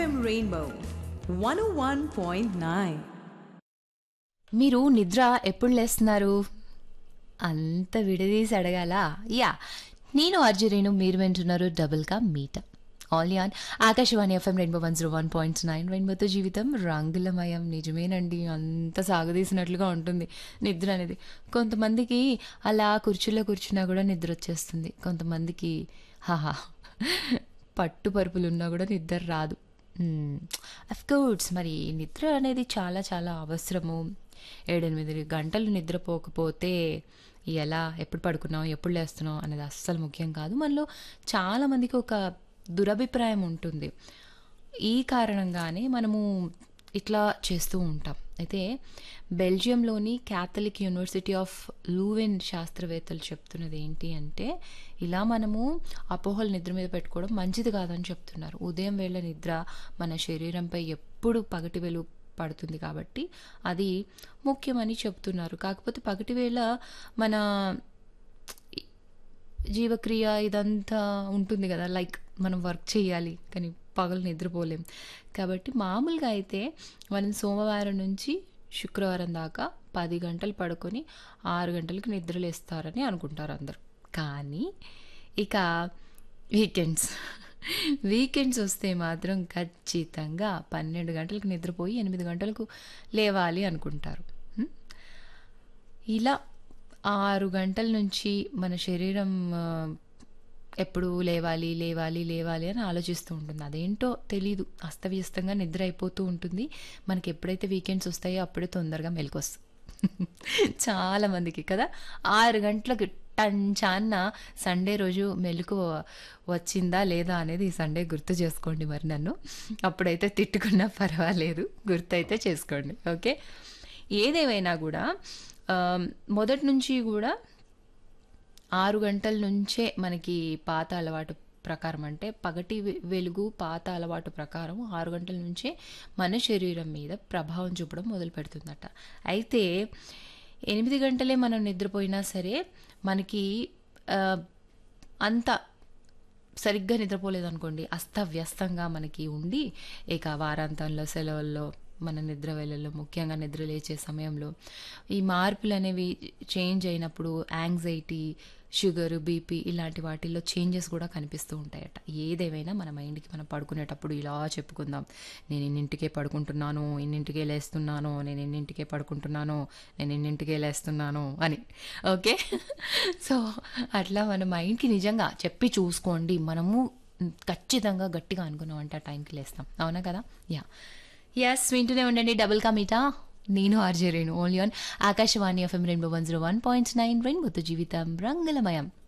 FM Rainbow 101.9. మీరు నిద్ర ఎప్పుడు లేస్తున్నారు అంత విడదీసి అడగాల యా నేను అర్జురేను మీరు వింటున్నారు double ka meetha all on Akashvani FM rainbow one zero one point nine రెయిన్బోతో జీవితం రంగులమయం నిజమేనండి అంత సాగదీసినట్లుగా ఉంటుంది నిద్ర అనేది కొంతమందికి అలా కుర్చీలో కూర్చున్నా కూడా నిద్ర వచ్చేస్తుంది కొంతమందికి హాహా పట్టు పరుపులు ఉన్నా కూడా నిద్ర రాదు కోర్స్ మరి నిద్ర అనేది చాలా చాలా అవసరము ఏడెనిమిది గంటలు నిద్రపోకపోతే ఎలా ఎప్పుడు పడుకున్నాం ఎప్పుడు లేస్తున్నాం అనేది అస్సలు ముఖ్యం కాదు మనలో చాలామందికి ఒక దురభిప్రాయం ఉంటుంది ఈ కారణంగానే మనము ఇట్లా చేస్తూ ఉంటాం అయితే బెల్జియంలోని క్యాథలిక్ యూనివర్సిటీ ఆఫ్ లూవెన్ శాస్త్రవేత్తలు చెప్తున్నది ఏంటి అంటే ఇలా మనము అపోహలు నిద్ర మీద పెట్టుకోవడం మంచిది కాదని చెప్తున్నారు ఉదయం వేళ నిద్ర మన శరీరంపై ఎప్పుడు పగటి వెలు పడుతుంది కాబట్టి అది ముఖ్యమని చెప్తున్నారు కాకపోతే పగటి వేళ మన జీవక్రియ ఇదంతా ఉంటుంది కదా లైక్ మనం వర్క్ చేయాలి కానీ పగలు నిద్రపోలేం కాబట్టి మామూలుగా అయితే మనం సోమవారం నుంచి శుక్రవారం దాకా పది గంటలు పడుకొని ఆరు గంటలకు నిద్రలేస్తారని అనుకుంటారు అందరు కానీ ఇక వీకెండ్స్ వీకెండ్స్ వస్తే మాత్రం ఖచ్చితంగా పన్నెండు గంటలకు నిద్రపోయి ఎనిమిది గంటలకు లేవాలి అనుకుంటారు హ్మ్? ఇలా ఆరు గంటల నుంచి మన శరీరం ఆ, ఎప్పుడు లేవాలి లేవాలి లేవాలి అని ఆలోచిస్తూ ఉంటుంది అదేంటో తెలీదు అస్తవ్యస్తంగా నిద్ర అయిపోతూ ఉంటుంది మనకి ఎప్పుడైతే వీకెండ్స్ వస్తాయో అప్పుడే తొందరగా మెలకొస్తుంది చాలా మందికి కదా ఆరు గంటలకు టంచాన్న సండే రోజు మెలకు వచ్చిందా లేదా అనేది ఈ సండే గుర్తు చేసుకోండి మరి నన్ను అప్పుడైతే తిట్టుకున్నా పర్వాలేదు గుర్తయితే చేసుకోండి ఓకే ఏదేమైనా కూడా ఆ, మొదటి నుంచి కూడా ఆరు గంటల నుంచే మనకి పాత అలవాటు ప్రకారం అంటే పగటి వె- వెలుగు పాత అలవాటు ప్రకారం ఆరు గంటల నుంచే మన శరీరం మీద ప్రభావం చూపడం మొదలు పెడుతుందట అయితే ఎనిమిది గంటలే మనం నిద్రపోయినా సరే మనకి ఆ, అంత సరిగ్గా నిద్రపోలేదు అనుకోండి అస్తవ్యస్తంగా మనకి ఉండి ఇక వారాంతంలో సెలవుల్లో మన నిద్ర వేళల్లో ముఖ్యంగా నిద్ర లేచే సమయంలో ఈ మార్పులు అనేవి చేంజ్ అయినప్పుడు యాంగ్జైటీ షుగర్ బీపీ ఇలాంటి వాటిల్లో చేంజెస్ కూడా కనిపిస్తూ ఉంటాయట ఏదేమైనా మన మైండ్కి మనం పడుకునేటప్పుడు ఇలా చెప్పుకుందాం నేను ఇన్నింటికే పడుకుంటున్నాను ఇన్నింటికే లేస్తున్నాను నేను ఇన్నింటికే పడుకుంటున్నాను నేను ఇన్నింటికే లేస్తున్నాను అని ఓకే సో అట్లా మన మైండ్కి నిజంగా చెప్పి చూసుకోండి మనము ఖచ్చితంగా గట్టిగా అనుకున్నాం అంటే ఆ టైంకి లేస్తాం అవునా కదా యా ఎస్ వింటూనే ఉండండి డబుల్ కమిటా నేను RJ Renu only on Akashvani FM rainbow one zero one point nine రెయిన్బోతో జీవితం రంగులమయం